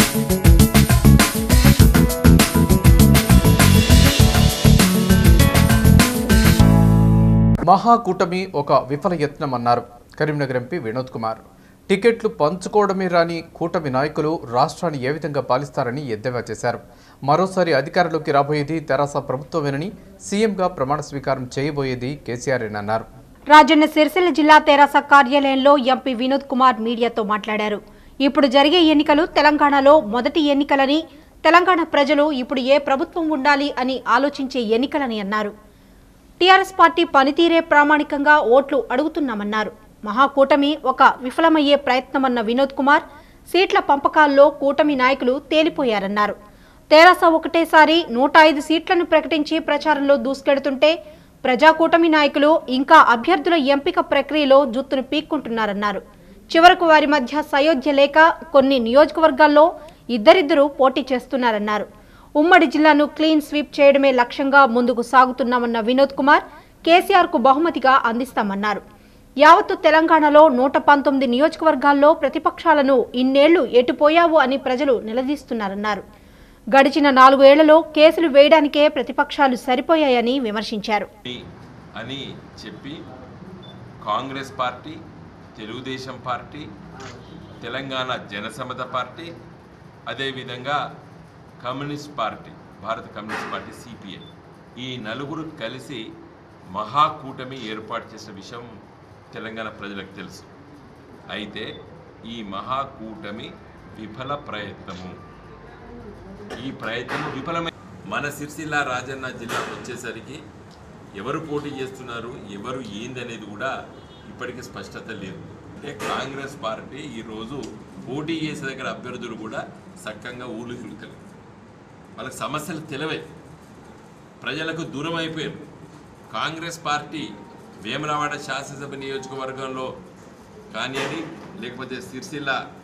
మహాకూటమి ఒక విఫల యత్నమన్నారు కరీంనగర్ ఎంపీ వినోద్ కుమార్ టికెట్లు పంచుకోవడమే రాని కూటమి నాయకులు రాష్ట్రాన్ని ఏ విధంగా పాలిస్తారని ఎద్దేవా చేశారు మరోసారి అధికారంలోకి రాబోయేది తెరాస ప్రభుత్వమేనని సీఎంగా ప్రమాణ స్వీకారం చేయబోయేది కేసీఆర్ఏనన్నారు రాజన్న సిరిసిల్ల జిల్లా తెరాస కార్యాలయంలో ఎంపీ వినోద్ కుమార్ మీడియాతో మాట్లాడారు ఇప్పుడు జరిగే ఎన్నికలు తెలంగాణలో మొదటి ఎన్నికలని తెలంగాణ ప్రజలు ఇప్పుడు ఏ ప్రభుత్వం ఉండాలి అని ఆలోచించే ఎన్నికలని అన్నారు టీఆర్ఎస్ పార్టీ పనితీరే ప్రామాణికంగా ఓట్లు అడుగుతున్నామన్నారు మహాకూటమి ఒక విఫలమయ్యే ప్రయత్నమన్న వినోద్ కుమార్ సీట్ల పంపకాల్లో కూటమి నాయకులు తేలిపోయారన్నారు తెరాస ఒకటేసారి నూట ఐదు సీట్లను ప్రకటించి ప్రచారంలో దూసుకెడుతుంటే ప్రజాకూటమి నాయకులు ఇంకా అభ్యర్థుల ఎంపిక ప్రక్రియలో జుత్తును పీక్కుంటున్నారన్నారు చివరకు వారి మధ్య సయోధ్య లేక కొన్ని నియోజకవర్గాల్లో ఇద్దరిద్దరు పోటీ చేస్తున్నారన్నారు ఉమ్మడి జిల్లాను క్లీన్ స్వీప్ చేయడమే లక్ష్యంగా ముందుకు సాగుతున్నామన్న వినోద్ కుమార్ కేసీఆర్ కు బహుమతిగా అందిస్తామన్నారు యావత్తు తెలంగాణలో నూట పంతొమ్మిది నియోజకవర్గాల్లో ప్రతిపక్షాలను ఇన్నేళ్లు ఎటుపోయావు అని ప్రజలు నిలదీస్తున్నారన్నారు గడిచిన నాలుగు ఏళ్లలో కేసులు వేయడానికే ప్రతిపక్షాలు సరిపోయాయని విమర్శించారు అని చెప్పి Congress party Telugu Desam party Telangana Janasamata party అదేవిధంగా communist party Bharat communist party CPI ఈ నలుగురు కలిసి మహాకూటమి ఏర్పాటు చేసిన విషయం తెలంగాణ ప్రజలకు తెలుసు అయితే ఈ మహాకూటమి విఫల ప్రయత్నము ఈ ప్రయత్నం విఫలమై మన సిరిసిల్ల రాజన్న జిల్లా వచ్చేసరికి ఎవరు పోటీ చేస్తున్నారు ఎవరు ఏంది అనేది కూడా ఇప్పటికీ స్పష్టత లేదు అంటే కాంగ్రెస్ పార్టీ ఈరోజు పోటీ చేసే దగ్గర అభ్యర్థులు కూడా సక్కంగా ఊళ్ళు తిరుగుతారు వాళ్ళకి సమస్యలు తెలివే ప్రజలకు దూరం అయిపోయారు కాంగ్రెస్ పార్టీ వేమరావాడ శాసనసభ నియోజకవర్గంలో కానివ్వండి లేకపోతే సిరిసిల్ల